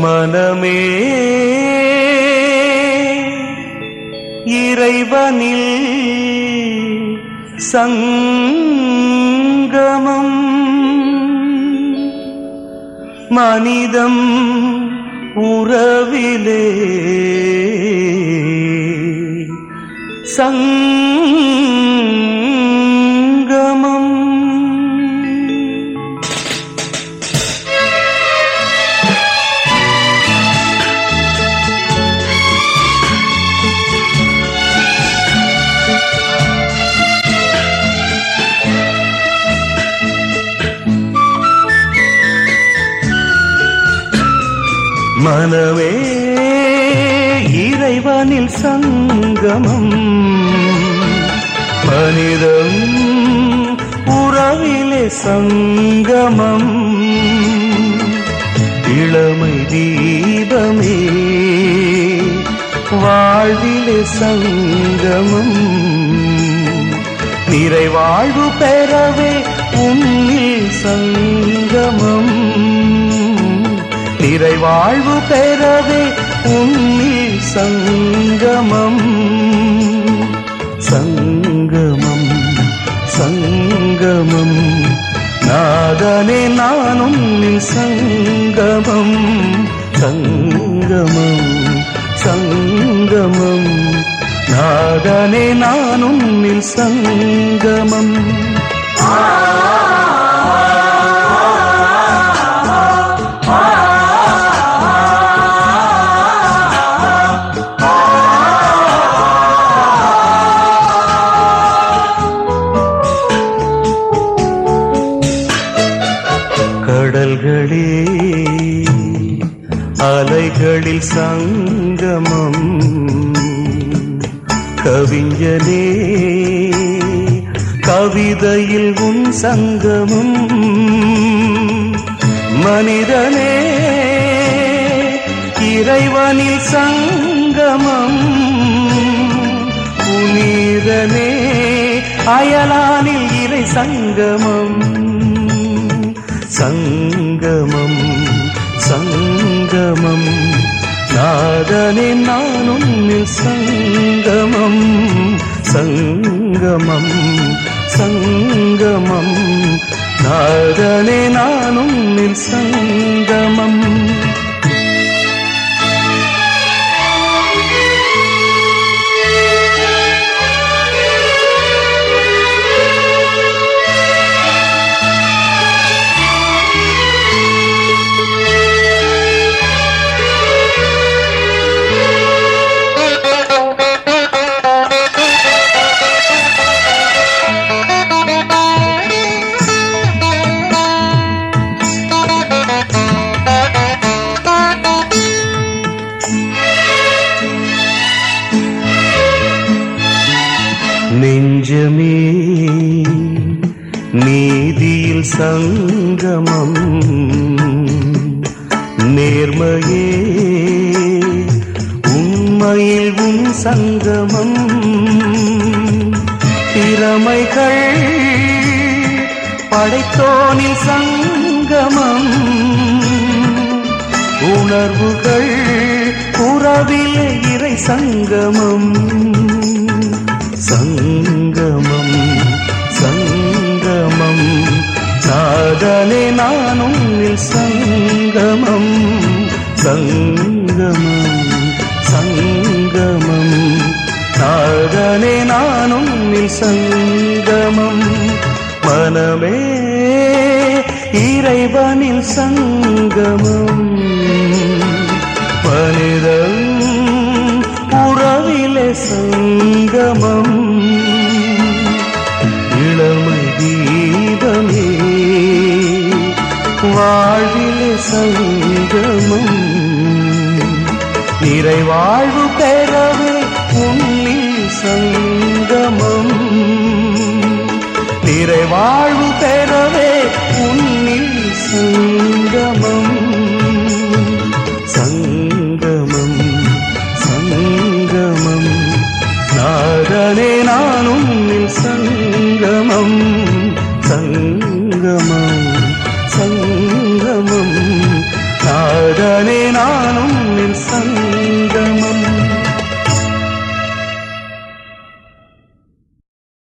மனமே இறைவனில் சங்கமம் மனிதம் உறவிலே சங்கமம் மனமே இறைவனில் சங்கமம் மனிதம் உறவிலே சங்கமம் இளமை தீபமே வாழ்விலே சங்கமம் நிறைவாழ்வு பெறவே உன்னில் சங்கமம் நிறைவாழ்வு பெறவே உன்னில் சங்கமம் சங்கமம் சங்கமம் நாதனே நான் உன்னில் சங்கமம் சங்கமம் சங்கமம் நாதனே நான் உன்னில் சங்கமம் கடல்களே அலைகளில் சங்கமம் கவிஞனே கவிதையில் உன் சங்கமம் மனிதனே இறைவனில் சங்கமம் புனிதனே அயலானில் இறை சங்கமம் சங்கமம் சங்கமம் நாதனே நானும் சங்கமம் சங்கமம் சங்கமம் நாதனே நானும் சங்கமம் நெஞ்சமே நீதியில் சங்கமம் நேர்மையே உண்மையில் உன் சங்கமம் திறமைகள் படைத்தோனில் சங்கமம் உணர்வுகள் உறவிலே இறை சங்கமம் சங்கமம் சங்கமம் நாதனே நானும் சங்கமம் சங்கமம் சங்கமம் நாதனே நானும் சங்கமம் மனமே இறைவனில் சங்கமம் மனிதம் உறவிலே சங்கமம் இளமை தீபமே வாழ்விலே சங்கமம் நிறைவாழ்வு பெறவே உன்னில் சங்கமம் நிறைவாழ்வு